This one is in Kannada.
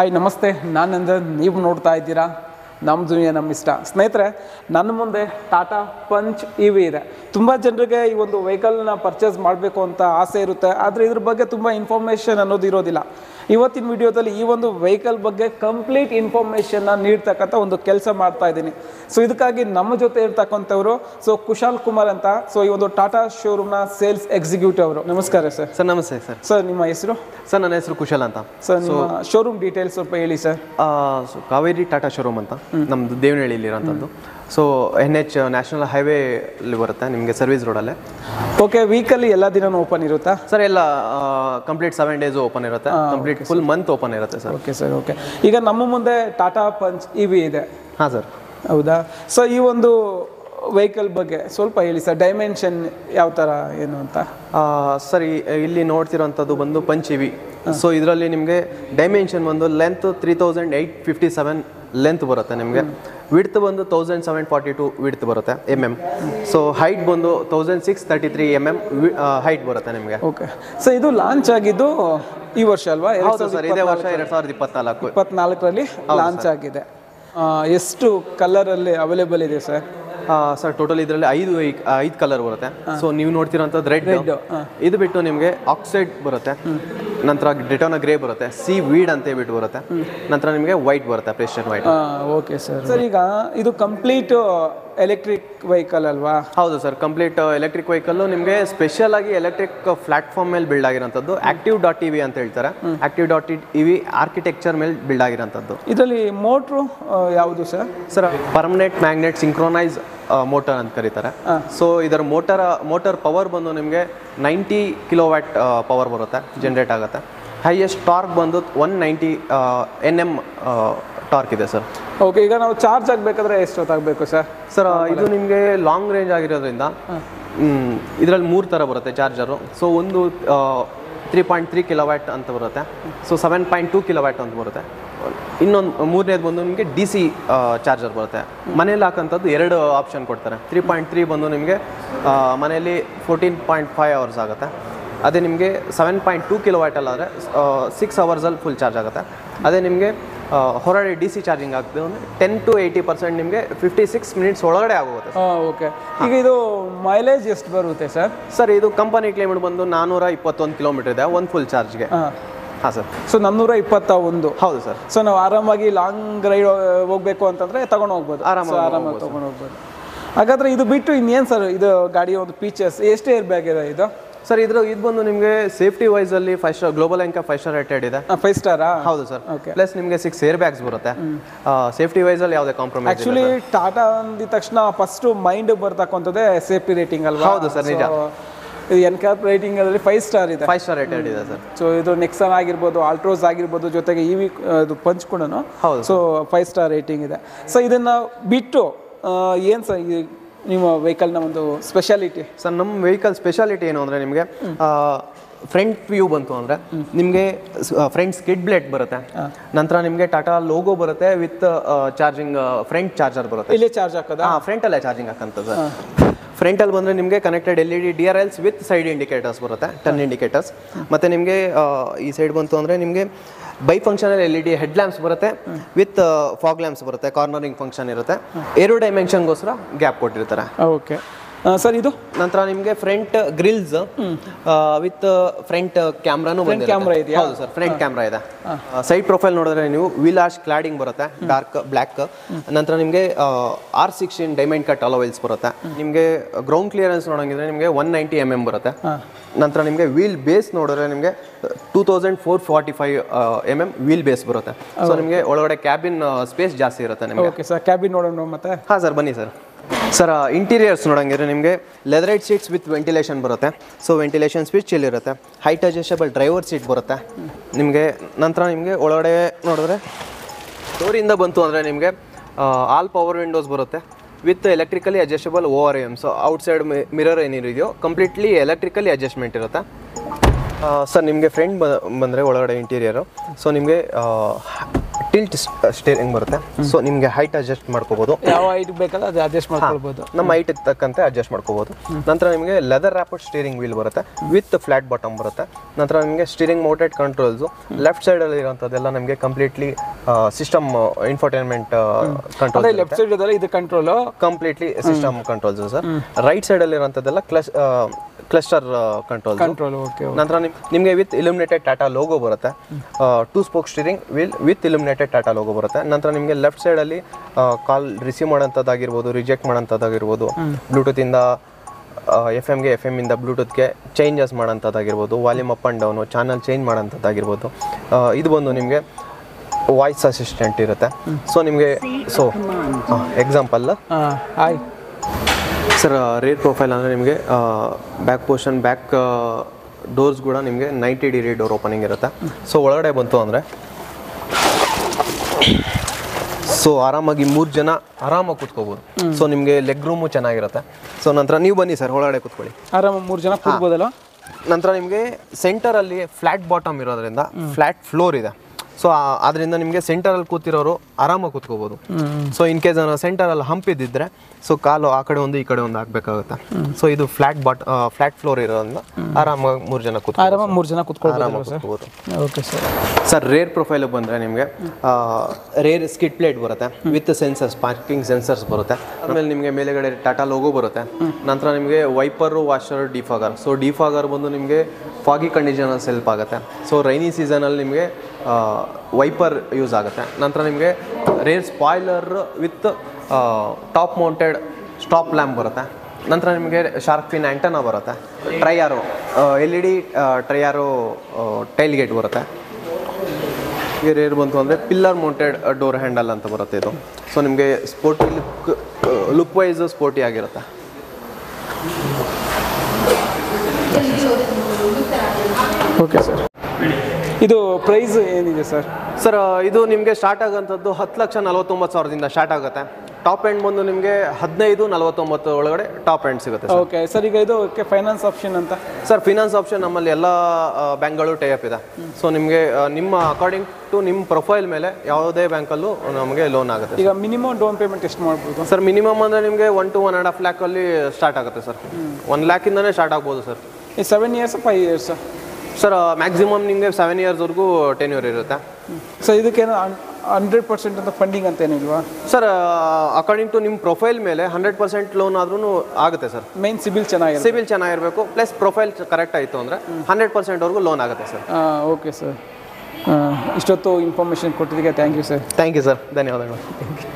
ಹಾಯ್ ನಮಸ್ತೆ ನಾನು ನಂದನ್ ನೀವು ನೋಡ್ತಾ ಇದ್ದೀರಾ ನಮ್ಮ ದುನಿಯಾ ನಮ್ಮ ಇಷ್ಟ ಸ್ನೇಹಿತರೆ ನನ್ನ ಮುಂದೆ ಟಾಟಾ ಪಂಚ್ ಇ ವಿ ಇದೆ ತುಂಬ ಜನರಿಗೆ ಈ ಒಂದು ವೆಹಿಕಲ್ನ ಪರ್ಚೇಸ್ ಮಾಡಬೇಕು ಅಂತ ಆಸೆ ಇರುತ್ತೆ ಆದರೆ ಇದ್ರ ಬಗ್ಗೆ ತುಂಬ ಇನ್ಫಾರ್ಮೇಷನ್ ಅನ್ನೋದು ಇರೋದಿಲ್ಲ ಇವತ್ತಿನ ವಿಡಿಯೋದಲ್ಲಿ ಈ ಒಂದು ವೆಹಿಕಲ್ ಬಗ್ಗೆ ಕಂಪ್ಲೀಟ್ ಇನ್ಫಾರ್ಮೇಷನ್ನ ನೀಡ್ತಕ್ಕಂಥ ಒಂದು ಕೆಲಸ ಮಾಡ್ತಾ ಇದ್ದೀನಿ ಸೊ ಇದಕ್ಕಾಗಿ ನಮ್ಮ ಜೊತೆ ಇರ್ತಕ್ಕಂಥವ್ರು ಸೊ ಕುಶಾಲ್ ಕುಮಾರ್ ಅಂತ ಸೊ ಈ ಒಂದು ಟಾಟಾ ಶೋರೂಮ್ನ ಸೇಲ್ಸ್ ಎಕ್ಸಿಕ್ಯೂಟಿವ್ ಅವರು ನಮಸ್ಕಾರ ಸರ್ ಸರ್ ನಮಸ್ತೆ ಸರ್ ಸರ್ ನಿಮ್ಮ ಹೆಸರು ಸರ್ ನನ್ನ ಹೆಸರು ಕುಶಲ್ ಅಂತ ಸರ್ ನಿಮ್ಮ ಶೋರೂಮ್ ಡೀಟೇಲ್ಸ್ ಸ್ವಲ್ಪ ಹೇಳಿ ಸರ್ ಆ, ಸೊ ಕಾವೇರಿ ಟಾಟಾ ಶೋರೂಮ್ ಅಂತ ನಮ್ಮದು ದೇವನಹಳ್ಳಿಲಿ ಇರೋಂಥದ್ದು so N H national highway ಅಲ್ಲಿ ಬರುತ್ತೆ ನಿಮಗೆ ಸರ್ವಿಸ್ ರೋಡಲ್ಲೇ ಓಕೆ ವೀಕಲ್ಲಿ ಎಲ್ಲ ದಿನನೂ ಓಪನ್ ಇರುತ್ತಾ ಸರ್ ಎಲ್ಲ ಕಂಪ್ಲೀಟ್ ಸೆವೆನ್ ಡೇಸ್ ಓಪನ್ ಇರುತ್ತೆ ಕಂಪ್ಲೀಟ್ ಫುಲ್ ಮಂತ್ ಓಪನ್ ಇರುತ್ತೆ ಸರ್ ಓಕೆ ಸರ್ ಓಕೆ ಈಗ ನಮ್ಮ ಮುಂದೆ ಟಾಟಾ ಪಂಚ್ ಇ ವಿ ಇದೆ ಹಾಂ ಸರ್ ಹೌದಾ ಸೊ ಈ ಒಂದು ವೆಹಿಕಲ್ ಬಗ್ಗೆ ಸ್ವಲ್ಪ ಹೇಳಿ ಸರ್ ಡೈಮೆನ್ಷನ್ ಯಾವ ಥರ ಏನು ಅಂತ ಸರ್ ಈ- ಇಲ್ಲಿ ನೋಡ್ತಿರೋಂಥದ್ದು ಬಂದು ಪಂಚ್ ಇವಿ ಸೊ ಇದರಲ್ಲಿ ನಿಮಗೆ ಡೈಮೆನ್ಷನ್ ಬಂದು length three thousand eight fifty seven length ಬರುತ್ತೆ ನಿಮಗೆ ವಿಡ್ತ್ ಬಂದು thousand seven forty two width ಬರುತ್ತೆ ಎಮ್ ಎಮ್ ಸೊ ಹೈಟ್ ಬಂದು thousand six thirty three M M height ಬರುತ್ತೆ ನಿಮಗೆ ಓಕೆ ಸೊ ಇದು ಲಾಂಚ್ ಆಗಿದ್ದು ಈ ವರ್ಷ ಅಲ್ವಾ ಎರಡ್ ಹೌದು ಸಾವಿರದ ಸರ್ ಇದೇ ವರ್ಷ ಎರಡು ಸಾವಿರದ ಇಪ್ಪತ್ನಾಲ್ಕು ಇಪ್ಪತ್ನಾಲ್ಕರಲ್ಲಿ ಲಾಂಚ್ ಆಗಿದೆ ಆ, ಎಷ್ಟು ಕಲರಲ್ಲಿ ಅವೈಲೇಬಲ್ ಇದೆ ಸರ್ ಸರ್ ಟೋಟಲ್ ಇದರಲ್ಲಿ ಐದು ಐದು ಕಲರ್ ಬರುತ್ತೆ ಸೊ ನೀವು ನೋಡ್ತಿರೋಂಥದ್ದು ರೆಡ್ ಇದು ಬಿಟ್ಟು ನಿಮಗೆ ಆಕ್ಸೈಡ್ ಬರುತ್ತೆ ನಂತರ ಡಿಟೋನ ಗ್ರೇ ಬರುತ್ತೆ ಸಿ ವೀಡ್ ಅಂತ ಹೇಳ್ಬಿಟ್ಟು ಬರುತ್ತೆ ನಂತರ ನಿಮಗೆ ವೈಟ್ ಬರುತ್ತೆ ಪ್ರೆಷರ್ ವೈಟ್ ಓಕೆ ಸರ್ ಸರ್ ಈಗ ಇದು ಕಂಪ್ಲೀಟ್ ಎಲೆಕ್ಟ್ರಿಕ್ ವೆಹಿಕಲ್ ಅಲ್ವಾ ಹೌದು ಸರ್ ಕಂಪ್ಲೀಟ್ ಎಲೆಕ್ಟ್ರಿಕ್ ವೆಹಿಕಲ್ಲು ನಿಮಗೆ ಸ್ಪೆಷಲ್ ಆಗಿ ಎಲೆಕ್ಟ್ರಿಕ್ ಪ್ಲಾಟ್ಫಾರ್ಮ್ ಮೇಲೆ ಬಿಲ್ಡ್ ಆಗಿರೋಂಥದ್ದು ಆಕ್ಟಿವ್ ಡಾಟ್ ಇ ವಿ ಅಂತ ಹೇಳ್ತಾರೆ active dot E V architecture ಮೇಲೆ ಬಿಲ್ಡ್ ಆಗಿರೋಂಥದ್ದು ಇದರಲ್ಲಿ ಮೋಟ್ರು ಯಾವುದು sir sir permanent magnet synchronise motor ಅಂತ ಕರೀತಾರೆ ಸೊ ಇದರ ಮೋಟರ್ ಮೋಟರ್ ಪವರ್ ಬಂದು ನಿಮಗೆ ನೈಂಟಿ ಕಿಲೋ ವ್ಯಾಟ್ ಪವರ್ ಬರುತ್ತೆ ಜನ್ರೇಟ್ ಆಗುತ್ತೆ ಹೈಯೆಸ್ಟ್ ಟಾರ್ಕ್ ಬಂದು one ninety N M torque ಇದೆ ಸರ್ ಓಕೆ ಈಗ ನಾವು ಚಾರ್ಜ್ ಆಗಬೇಕಾದ್ರೆ ಎಷ್ಟೊತ್ತಾಗಬೇಕು ಸರ್ ಸರ್ ಇದು ನಿಮಗೆ ಲಾಂಗ್ ರೇಂಜ್ ಆಗಿರೋದ್ರಿಂದ ಇದರಲ್ಲಿ ಮೂರು ಥರ ಬರುತ್ತೆ ಚಾರ್ಜರು ಸೊ ಒಂದು three point three kilo watt ಅಂತ ಬರುತ್ತೆ so seven point two kilo watt ಅಂತ ಬರುತ್ತೆ ಇನ್ನೊಂದು ಮೂರನೇದು ಬಂದು ನಿಮಗೆ ಡಿ ಸಿ ಚಾರ್ಜರ್ ಬರುತ್ತೆ ಮನೇಲಿ ಹಾಕೋಂಥದ್ದು ಎರಡು ಆಪ್ಷನ್ ಕೊಡ್ತಾರೆ ತ್ರೀ ಪಾಯಿಂಟ್ ತ್ರೀ ಬಂದು ನಿಮಗೆ ಮನೆಯಲ್ಲಿ ಫೋರ್ಟೀನ್ ಪಾಯಿಂಟ್ ಫೈವ್ ಅವರ್ಸ್ ಆಗುತ್ತೆ ಅದೇ ನಿಮಗೆ ಸೆವೆನ್ ಪಾಯಿಂಟ್ ಟೂ ಕಿಲೋ ವ್ಯಾಟಲ್ಲಾದರೆ ಸಿಕ್ಸ್ ಅವರ್ಸಲ್ಲಿ ಫುಲ್ ಚಾರ್ಜ್ ಆಗುತ್ತೆ ಅದೇ ನಿಮಗೆ ಹೊರಗಡೆ ಡಿ ಸಿ ಚಾರ್ಜಿಂಗ್ ಆಗ್ತದೆ ಅಂದರೆ ಟೆನ್ ಟು ಏಯ್ಟಿ ಪರ್ಸೆಂಟ್ ನಿಮಗೆ ಫಿಫ್ಟಿ ಸಿಕ್ಸ್ ಮಿನಿಟ್ಸ್ ಒಳಗಡೆ ಆಗೋಗುತ್ತೆ ಓಕೆ ಈಗ ಇದು ಮೈಲೇಜ್ ಎಷ್ಟು ಬರುತ್ತೆ ಸರ್ ಸರ್ ಇದು ಕಂಪನಿ ಕ್ಲೈಮೇಟ್ ಬಂದು ನಾನ್ನೂರ ಇಪ್ಪತ್ತೊಂದು ಕಿಲೋಮೀಟರ್ ಇದೆ ಒಂದು ಫುಲ್ ಚಾರ್ಜ್ಗೆ ಹಾಂ ಹಾಂ ಸರ್ ಸೊ ನಾನ್ನೂರ ಇಪ್ಪತ್ತ ಒಂದು ಹೌದು ಸರ್ ಸೊ ನಾವು ಆರಾಮಾಗಿ ಲಾಂಗ್ ರೈಡ್ ಹೋಗ್ಬೇಕು ಅಂತಂದ್ರೆ ತಗೊಂಡು ಹೋಗ್ಬೋದು ಆರಾಮಾಗಿ So, ಆರಾಮಾಗಿ ತಗೊಂಡು ಹೋಗ್ಬೋದು ಹಾಗಾದ್ರೆ ಇದು ಬಿಟ್ಟು ಇನ್ನೇನು ಸರ್ ಇದು ಗಾಡಿಯ ಒಂದು ಫೀಚರ್ಸ್ ಎಷ್ಟು ಏರ್ ಬ್ಯಾಗ್ ಇದೆ ಇದು ಸರ್ ಇದ್ರ ಇದು ಬಂದು ನಿಮಗೆ ಸೇಫ್ಟಿ ವೈಸಲ್ಲಿ ಫೈವ್ ಸ್ಟಾರ್ ಗ್ಲೋಬಲ್ ಎಂಕ ಫೈವ್ ಸ್ಟಾರ್ ರೇಟೆಡ್ ಇದೆ ಫೈವ್ ಸ್ಟಾರಾ ಹೌದು ಸರ್ Okay. ಪ್ಲಸ್ ನಿಮಗೆ ಸಿಕ್ಸ್ ಏರ್ ಬ್ಯಾಗ್ಸ್ ಬರುತ್ತೆ ಸೇಫ್ಟಿ ವೈಸಲ್ಲಿ ಯಾವುದೇ ಕಾಂಪ್ರಮೈಸ್ ಆಕ್ಚುಲಿ ಟಾಟಾ ಅಂದಿದ ತಕ್ಷಣ ಫಸ್ಟ್ ಮೈಂಡ್ ಬರ್ತಕ್ಕಂಥದ್ದೇ ಸೇಫ್ಟಿ ರೇಟಿಂಗ್ ಅಲ್ವಾ ಹೌದು sir, ನಿಜ. So, ಇದು ಎನ್ ಕ್ಯಾಪ್ ರೇಟಿಂಗ್ ಅಲ್ಲಿ ಫೈವ್ ಸ್ಟಾರ್ ಇದೆ ಫೈವ್ ಸ್ಟಾರ್ ರೇಟೆಡ್ ಇದೆ ಸರ್ ಸೊ ಇದು ನೆಕ್ಸನ್ ಆಗಿರ್ಬೋದು ಆಲ್ಟ್ರೋಸ್ ಆಗಿರ್ಬೋದು ಜೊತೆಗೆ ಇ ವಿ ಇದು ಪಂಚ್ ಕೂಡ ಹೌದು ಸೊ ಫೈವ್ ಸ್ಟಾರ್ ರೇಟಿಂಗ್ ಇದೆ ಸೊ ಇದನ್ನ ಬಿಟ್ಟು ಏನು ಸರ್ ಈ ನಿಮ್ಮ ವೆಹಿಕಲ್ನ ಒಂದು ಸ್ಪೆಷಾಲಿಟಿ ಸರ್ ನಮ್ಮ ವೆಹಿಕಲ್ ಸ್ಪೆಷಾಲಿಟಿ ಏನು ಅಂದರೆ ನಿಮಗೆ ಫ್ರಂಟ್ ವ್ಯೂ ಬಂತು ಅಂದರೆ ನಿಮಗೆ ಫ್ರಂಟ್ ಸ್ಕಿಡ್ ಬ್ಲೇಡ್ ಬರುತ್ತೆ ನಂತರ ನಿಮಗೆ ಟಾಟಾ ಲೋಗೋ ಬರುತ್ತೆ ವಿತ್ ಚಾರ್ಜಿಂಗ್ ಫ್ರಂಟ್ ಚಾರ್ಜರ್ ಬರುತ್ತೆ ಇಲ್ಲೇ ಚಾರ್ಜ್ ಹಾಕೋದಾ ಹಾಂ ಫ್ರಂಟಲ್ಲೇ ಚಾರ್ಜಿಂಗ್ ಹಾಕಂತ ಸರ್ ಫ್ರಂಟಲ್ಲಿ ಬಂದರೆ ನಿಮಗೆ connected L E D D R Ls with side indicators ಬರುತ್ತೆ ಟರ್ನ್ ಇಂಡಿಕೇಟರ್ಸ್ ಮತ್ತು ನಿಮಗೆ ಈ ಸೈಡ್ ಬಂತು ಅಂದರೆ ನಿಮಗೆ bi functional L E D head lamps ಬರುತ್ತೆ ವಿತ್ ಫಾಗ್ ಲ್ಯಾಂಪ್ಸ್ ಬರುತ್ತೆ ಕಾರ್ನರಿಂಗ್ ಫಂಕ್ಷನ್ ಇರುತ್ತೆ ಏರೋ ಡೈಮೆನ್ಷನ್ಗೋಸ್ಕರ ಗ್ಯಾಪ್ ಕೊಟ್ಟಿರ್ತಾರೆ ಓಕೆ ಸರ್ ಇದು ನಂತರ ನಿಮಗೆ ಫ್ರಂಟ್ ಗ್ರಿಲ್ಸ್ ವಿತ್ ಫ್ರಂಟ್ ಕ್ಯಾಮ್ರಾನು camera ಇದೆಯಾ? ಹೌದು ಸರ್ ಫ್ರಂಟ್ ಕ್ಯಾಮ್ರಾ ಇದೆ ಸೈಡ್ ಪ್ರೊಫೈಲ್ ನೋಡಿದ್ರೆ ನೀವು ವಿಲಾಶ್ ಕ್ಲಾಡಿಂಗ್ ಬರುತ್ತೆ ಡಾರ್ಕ್ ಬ್ಲ್ಯಾಕ್ ನಂತರ ನಿಮಗೆ R sixteen diamond cut alloy wheels ಬರುತ್ತೆ ನಿಮಗೆ ಗ್ರೌಂಡ್ ಕ್ಲಿಯರೆನ್ಸ್ ನೋಡೋಂಗಿದ್ರೆ ನಿಮಗೆ ಒನ್ ನೈಂಟಿ ಎಮ್ ಎಮ್ ಬರುತ್ತೆ ನಂತರ ನಿಮಗೆ ವೀಲ್ ಬೇಸ್ ನೋಡಿದ್ರೆ ನಿಮಗೆ two thousand four forty five M M wheel base ಬರುತ್ತೆ ಸೊ ನಿಮಗೆ ಒಳಗಡೆ ಕ್ಯಾಬಿನ್ ಸ್ಪೇಸ್ ಜಾಸ್ತಿ ಇರುತ್ತೆ ನಿಮಗೆ ಓಕೆ ಸರ್ ಕ್ಯಾಬಿನ್ ನೋಡೋಣ ಮತ್ತೆ ಹಾಂ ಸರ್ ಬನ್ನಿ ಸರ್ ಸರ್ ಇಂಟೀರಿಯರ್ಸ್ ನೋಡಂಗಿದ್ರೆ ನಿಮಗೆ ಲೆದರೈಟ್ ಸೀಟ್ಸ್ ವಿತ್ ವೆಂಟಿಲೇಷನ್ ಬರುತ್ತೆ ಸೊ ವೆಂಟಿಲೇಷನ್ ಸ್ವಿಚ್ ಇಲ್ಲಿರುತ್ತೆ ಹೈಟ್ ಅಡ್ಜಸ್ಟಬಲ್ ಡ್ರೈವರ್ ಸೀಟ್ ಬರುತ್ತೆ ನಿಮಗೆ ನಂತರ ನಿಮಗೆ ಒಳಗಡೆ ನೋಡಿದ್ರೆ ಡೋರಿಂದ ಬಂತು ಅಂದರೆ ನಿಮಗೆ ಆಲ್ ಪವರ್ ವಿಂಡೋಸ್ ಬರುತ್ತೆ with electrically adjustable O R M so outside mirror ಏನಿದೆಯೋ ಕಂಪ್ಲೀಟ್ಲಿ ಎಲೆಕ್ಟ್ರಿಕಲಿ ಅಡ್ಜಸ್ಟ್ಮೆಂಟ್ ಇರುತ್ತೆ ಸರ್ ನಿಮಗೆ ಫ್ರಂಟ್ ಬಂದರೆ ಒಳಗಡೆ ಇಂಟೀರಿಯರು ಸೊ ನಿಮಗೆ ಟಿಲ್ಟ್ ಸ್ಟೇರಿಂಗ್ ಬರುತ್ತೆ ಸೊ ನಿಮಗೆ ಹೈಟ್ ಅಡ್ಜಸ್ಟ್ ಮಾಡ್ಕೋಬೋದು ಯಾವ ಹೈಟ್ ಬೇಕಲ್ಲ ಅದು ಅಡ್ಜಸ್ಟ್ ಮಾಡ್ಕೊಳ್ಬೋದು ನಮ್ಮ ಹೈಟ್ ತಕ್ಕಂತೆ ಅಡ್ಜಸ್ಟ್ ಮಾಡ್ಕೋಬೋದು ನಂತರ ನಿಮಗೆ ಲೆದರ್ ರ್ಯಾಪಡ್ ಸ್ಟೀರಿಂಗ್ ವೀಲ್ ಬರುತ್ತೆ ವಿತ್ ಫ್ಲಾಟ್ ಬಾಟಮ್ ಬರುತ್ತೆ ನಂತರ ನಿಮಗೆ ಸ್ಟೀರಿಂಗ್ ಮೌಟೆಡ್ ಕಂಟ್ರೋಲ್ಸು ಲೆಫ್ಟ್ ಸೈಡಲ್ಲಿ ಇರೋಂಥದ್ದೆಲ್ಲ ನಿಮಗೆ ಕಂಪ್ಲೀಟ್ಲಿ ಸಿಸ್ಟಮ್ ಇನ್ಫರ್ಟೈನ್ಮೆಂಟ್ ಕಂಟ್ರೋಲ್ ಅದೇ ಲೆಫ್ಟ್ ಸೈಡ್ ಇದೆಲ್ಲ ಇದು control completely system controls sir right ಸೈಡಲ್ಲಿ ಇರೋಂಥದ್ದೆಲ್ಲ ಕ್ಲಸ್ ಕ್ಲಸ್ಟರ್ ಕಂಟ್ರೋಲ್ಸ್ ಕಂಟ್ರೋಲ್ ಓಕೆ ನಂತರ ನಿಮ್ ನಿಮಗೆ ವಿತ್ ಇಲ್ಯುಮಿನೇಟೆಡ್ ಟಾಟಾ ಲೋಗೋ ಬರುತ್ತೆ two spoke steering wheel with illuminated Tata logo ಬರುತ್ತೆ ನಂತರ ನಿಮಗೆ ಲೆಫ್ಟ್ ಸೈಡಲ್ಲಿ ಕಾಲ್ ರಿಸೀವ್ ಮಾಡೋಂಥದ್ದಾಗಿರ್ಬೋದು ರಿಜೆಕ್ಟ್ ಮಾಡೋಂಥದ್ದಾಗಿರ್ಬೋದು ಬ್ಲೂಟೂತಿಂದ ಎಫ್ ಎಮ್ಗೆ ಎಫ್ ಎಮ್ಮಿಂದ ಬ್ಲೂಟೂತ್ಗೆ ಚೇಂಜಸ್ ಮಾಡೋಂಥದ್ದಾಗಿರ್ಬೋದು volume up and down channel change ಮಾಡೋಂಥದ್ದಾಗಿರ್ಬೋದು ಆ, ಇದು ಬಂದು ನಿಮಗೆ ವಾಯ್ಸ್ ಅಸಿಸ್ಟೆಂಟ್ ಇರುತ್ತೆ ಸೊ ನಿಮಗೆ ಸೊ ಎಕ್ಸಾಂಪಲ್ ಹಾಂ ಹಾಯ್ ಸರ್ ರೇರ್ ಪ್ರೊಫೈಲ್ ಅಂದರೆ ನಿಮಗೆ ಬ್ಯಾಕ್ ಪೋರ್ಷನ್ ಬ್ಯಾಕ್ ಡೋರ್ಸ್ ಕೂಡ ನಿಮಗೆ ನೈಂಟಿ ಡಿಗ್ರಿ ಡೋರ್ ಓಪನಿಂಗ್ ಇರುತ್ತೆ ಸೊ ಒಳಗಡೆ ಬಂತು ಅಂದರೆ ಸೊ ಆರಾಮಾಗಿ ಮೂರು ಜನ ಆರಾಮಾಗಿ ಕೂತ್ಕೋಬೋದು ಸೊ ನಿಮಗೆ ಲೆಗ್ ರೂಮು ಚೆನ್ನಾಗಿರುತ್ತೆ ಸೊ ನಂತರ ನೀವು ಬನ್ನಿ ಸರ್ ಒಳಗಡೆ ಕೂತ್ಕೊಳ್ಳಿ ಆರಾಮ ಮೂರು ಜನ ಕೂರ್ಬೋದಲ್ಲ ನಂತರ ನಿಮಗೆ ಸೆಂಟರಲ್ಲಿ ಫ್ಲ್ಯಾಟ್ ಬಾಟಮ್ ಇರೋದ್ರಿಂದ ಫ್ಲ್ಯಾಟ್ ಫ್ಲೋರ್ ಇದೆ ಸೊ ಅದರಿಂದ ನಿಮಗೆ ಸೆಂಟರಲ್ಲಿ ಕೂತಿರೋರು ಆರಾಮಾಗಿ ಕೂತ್ಕೋಬೋದು ಸೊ ಇನ್ ಕೇಸ್ ಸೆಂಟರಲ್ಲಿ ಹಂಪ್ ಇದ್ದಿದ್ರೆ ಸೊ ಕಾಲು ಆ ಕಡೆ ಒಂದು ಈ ಕಡೆ ಒಂದು ಹಾಕ್ಬೇಕಾಗುತ್ತೆ ಸೊ ಇದು ಫ್ಲ್ಯಾಟ್ ಬಾಟ್ ಫ್ಲ್ಯಾಟ್ ಫ್ಲೋರ್ ಇರೋದ್ರಿಂದ ಆರಾಮಾಗಿ ಮೂರು ಜನ ಕೂತ್ಕೋಬೋದು ಆರಾಮ ಮೂರು ಜನ ಕೂತ್ಕೊಳ್ಬೋದು ಆರಾಮಾಗಿ ಸರ್ ಕೂತ್ಕೋಬೋದು ಓಕೆ ಸರ್ ಸರ್ ರೇರ್ ಪ್ರೊಫೈಲಿಗೆ ಬಂದರೆ ನಿಮಗೆ ರೇರ್ ಸ್ಕಿಟ್ ಪ್ಲೇಟ್ ಬರುತ್ತೆ ವಿತ್ ಸೆನ್ಸರ್ಸ್ ಪಾರ್ಕಿಂಗ್ ಸೆನ್ಸರ್ಸ್ ಬರುತ್ತೆ ಆಮೇಲೆ ನಿಮಗೆ ಮೇಲೆಗಡೆ ಟಾಟಾ ಲೋಗೋ ಬರುತ್ತೆ ನಂತರ ನಿಮಗೆ wiper washer defogger so defogger ಬಂದು ನಿಮಗೆ ಫಾಗಿ ಕಂಡೀಷನಲ್ಲಿ ಹೆಲ್ಪ್ ಆಗುತ್ತೆ ಸೊ ರೈನಿ ಸೀಸನಲ್ಲಿ ನಿಮಗೆ ವೈಪರ್ ಯೂಸ್ ಆಗುತ್ತೆ ನಂತರ ನಿಮಗೆ rear spoiler with top mounted stop lamp ಬರುತ್ತೆ ನಂತರ ನಿಮಗೆ ಶಾರ್ಕ್ ಫಿನ್ ಆ್ಯಂಟನ ಬರುತ್ತೆ tri arrow L E D tri arrow tail gate ಬರುತ್ತೆ ಈಗ ರೇರ್ ಬಂತು ಅಂದರೆ ಪಿಲ್ಲರ್ ಮೌಂಟೆಡ್ ಡೋರ್ ಹ್ಯಾಂಡಲ್ ಅಂತ ಬರುತ್ತೆ ಇದು ಸೊ ನಿಮಗೆ sporty look look wise sporty ಆಗಿರುತ್ತೆ ಓಕೆ ಸರ್ ಇದು ಪ್ರೈಸ್ ಏನಿದೆ ಸರ್ ಸರ್ ಇದು ನಿಮಗೆ ಸ್ಟಾರ್ಟ್ ಆಗೋಂಥದ್ದು ಹತ್ತು ಲಕ್ಷ ನಲವತ್ತೊಂಬತ್ತು ಸಾವಿರದಿಂದ ಸ್ಟಾರ್ಟ್ ಆಗುತ್ತೆ ಟಾಪ್ ಎಂಡ್ ಬಂದು ನಿಮಗೆ ಹದಿನೈದು ನಲವತ್ತೊಂಬತ್ತು ಒಳಗಡೆ ಟಾಪ್ ಎಂಡ್ ಸಿಗುತ್ತೆ ಸರ್ ಓಕೆ ಸರ್ ಈಗ ಇದು ಫೈನಾನ್ಸ್ ಆಪ್ಷನ್ ಅಂತ ಸರ್ ಫಿನಾನ್ಸ್ ಆಪ್ಷನ್ ನಮ್ಮಲ್ಲಿ ಎಲ್ಲ ಬ್ಯಾಂಕ್ಗಳು ಟೈಅಪ್ ಇದೆ ಸೊ ನಿಮಗೆ ನಿಮ್ಮ ಅಕಾರ್ಡಿಂಗ್ ಟು ನಿಮ್ಮ ಪ್ರೊಫೈಲ್ ಮೇಲೆ ಯಾವುದೇ ಬ್ಯಾಂಕಲ್ಲೂ ನಮಗೆ ಲೋನ್ ಆಗುತ್ತೆ ಈಗ ಮಿನಿಮಮ್ ಡೌನ್ ಪೇಮೆಂಟ್ ಎಷ್ಟು ಮಾಡ್ಬೋದು ಸರ್ ಮಿನಿಮಮ್ ಅಂದರೆ ನಿಮಗೆ one to one and half ಲ್ಯಾಕಲ್ಲಿ ಸ್ಟಾರ್ಟ್ ಆಗುತ್ತೆ ಸರ್ ಒನ್ ಲ್ಯಾಕಿಂದನೇ ಸ್ಟಾರ್ಟ್ ಆಗ್ಬೋದು ಸರ್ ಈ seven years five years sir maximum ನಿಮಗೆ ಸೆವೆನ್ ಇಯರ್ಸ್ವರೆಗೂ ಟೆನ್ ಇಯರ್ ಇರುತ್ತೆ ಸೊ ಇದಕ್ಕೇನು ಹಂಡ್ರೆಡ್ ಪರ್ಸೆಂಟ್ ಅಂತ ಫಂಡಿಂಗ್ ಅಂತ ಏನಿಲ್ವಾ ಸರ್ ಅಕಾರ್ಡಿಂಗ್ ಟು ನಿಮ್ಮ ಪ್ರೊಫೈಲ್ ಮೇಲೆ ಹಂಡ್ರೆಡ್ ಪರ್ಸೆಂಟ್ ಲೋನ್ ಆದ್ರೂ ಆಗುತ್ತೆ ಸರ್ ಮೈನ್ ಸಿಬಿಲ್ ಚೆನ್ನಾಗಿದೆ ಸಿಬಿಲ್ ಚೆನ್ನಾಗಿರಬೇಕು ಪ್ಲಸ್ ಪ್ರೊಫೈಲ್ ಕರೆಕ್ಟ್ ಆಯಿತು ಅಂದರೆ ಹಂಡ್ರೆಡ್ ಪರ್ಸೆಂಟ್ವರೆಗೂ ಲೋನ್ ಆಗುತ್ತೆ ಸರ್ ಓಕೆ ಸರ್ ಇಷ್ಟೊತ್ತು ಇನ್ಫಾರ್ಮೇಷನ್ ಕೊಟ್ಟಿದ್ದಕ್ಕೆ thank you sir thank you sir ಧನ್ಯವಾದಗಳು